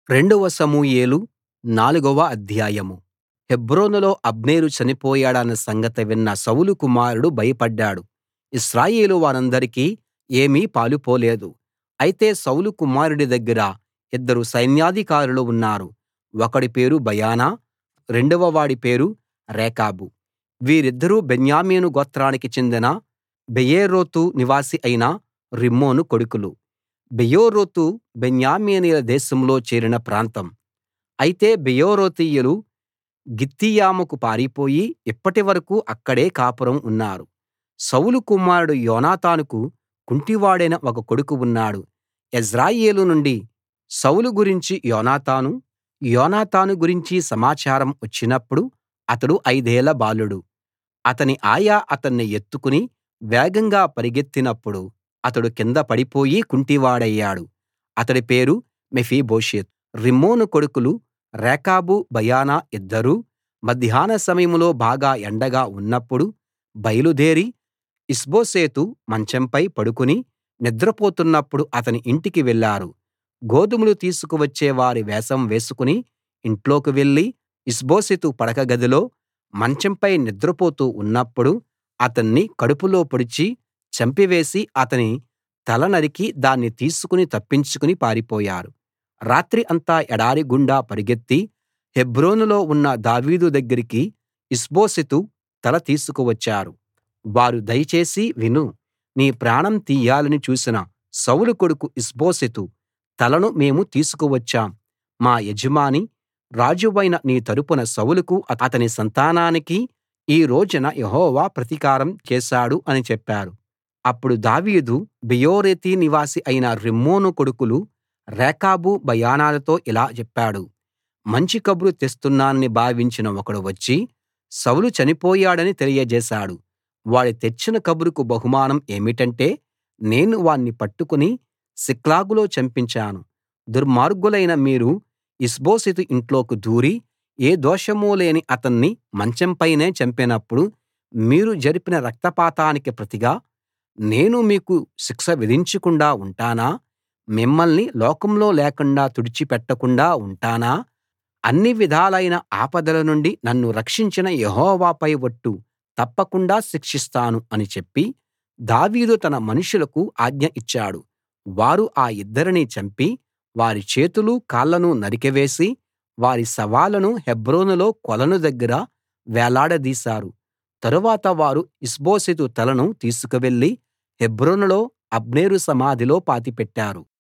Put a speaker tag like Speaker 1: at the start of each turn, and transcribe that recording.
Speaker 1: రెండవ సమూయేలు నాలుగవ అధ్యాయం హెబ్రోనులో అబ్నేరు చనిపోయాడన్న సంగతి విన్న సౌలు కుమారుడు భయపడ్డాడు ఇశ్రాయేలు వారందరికీ ఏమీ పాలుపోలేదు అయితే సౌలు కుమారుడి దగ్గర ఇద్దరు సైన్యాధికారులు ఉన్నారు ఒకడి పేరు బయనా రెండవ వాడి పేరు రేకాబు వీరిద్దరూ బెన్యామీను గోత్రానికి చెందిన బెయేరోతు నివాసి అయిన రిమ్మోను కొడుకులు బెయోరోతు బెన్యామీనీయుల దేశంలో చేరిన ప్రాంతం అయితే బెయోరోతీయులు గిత్తీయాముకు పారిపోయి ఇప్పటి వరకూ అక్కడే కాపురం ఉన్నారు సౌలు కుమారుడు యోనాతానుకు కుంటివాడైన ఒక కొడుకు ఉన్నాడు యెజ్రెయేలు నుండి సౌలు గురించి యోనాతాను యోనాతాను గురించి సమాచారం వచ్చినప్పుడు అతడు ఐదేళ్ల బాలుడు అతని ఆయా అతన్ని ఎత్తుకుని వేగంగా పరిగెత్తినప్పుడు అతడు కింద పడిపోయి కుంటివాడయ్యాడు అతడి పేరు మెఫీబోషెత్ రిమ్మోను కొడుకులు రేకాబు బయనా ఇద్దరూ మధ్యాహ్న సమయంలో బాగా ఎండగా ఉన్నప్పుడు బయలుదేరి ఇష్బోషెతు మంచంపై పడుకుని నిద్రపోతున్నప్పుడు అతని ఇంటికి వెళ్లారు గోధుమలు తీసుకువచ్చే వారి వేషం వేసుకుని ఇంట్లోకి వెళ్లి ఇష్బోషెతు పడక గదిలో మంచంపై నిద్రపోతూ ఉన్నప్పుడు అతన్ని కడుపులో పొడిచి చంపివేసి అతని తల నరికి దాన్ని తీసుకుని తప్పించుకుని పారిపోయారు రాత్రి అంతా ఎడారి గుండా పరిగెత్తి హెబ్రోనులో ఉన్న దావీదు దగ్గరికి ఇష్బోషెతు తల తీసుకువచ్చారు వారు దయచేసి విను నీ ప్రాణం తీయాలని చూసిన సౌలు కొడుకు ఇష్బోషెతు తలను మేము తీసుకువచ్చాం మా యజమాని రాజువైన నీ తరపున సౌలుకు అతని సంతానానికి ఈ రోజున యెహోవా ప్రతీకారం చేశాడు అని చెప్పారు అప్పుడు దావీదు బెయోరెతు నివాసి అయిన రిమ్మోను కొడుకులు రేకాబు బయనాలతో ఇలా చెప్పాడు మంచి కబురు తెస్తున్నానని భావించిన ఒకడు వచ్చి సౌలు చనిపోయాడని తెలియజేశాడు వాడి తెచ్చిన కబురుకు బహుమానం ఏమిటంటే నేను వాణ్ణి పట్టుకుని సిక్లగులో చంపించాను దుర్మార్గులైన మీరు ఇష్బోషెతు ఇంట్లోకి దూరి ఏ దోషమూ లేని అతన్ని మంచంపైనే చంపినప్పుడు మీరు జరిపిన రక్తపాతానికి ప్రతిగా నేను మీకు శిక్ష విధించకుండా ఉంటానా మిమ్మల్ని లోకంలో లేకుండా తుడిచిపెట్టకుండా ఉంటానా అన్ని విధాలైన ఆపదల నుండి నన్ను రక్షించిన యెహోవాపై ఒట్టు తప్పకుండా శిక్షిస్తాను అని చెప్పి దావీదు తన మనుషులకు ఆజ్ఞ ఇచ్చాడు వారు ఆ ఇద్దరిని చంపి వారి చేతులు కాళ్లను నరికివేసి వారి శవాలను హెబ్రోనులో కొలను దగ్గర వేలాడదీశారు తరువాత వారు ఇష్బోషెతు తలను తీసుకువెళ్లి హెబ్రోనులో అబ్నేరు సమాధిలో పాతిపెట్టారు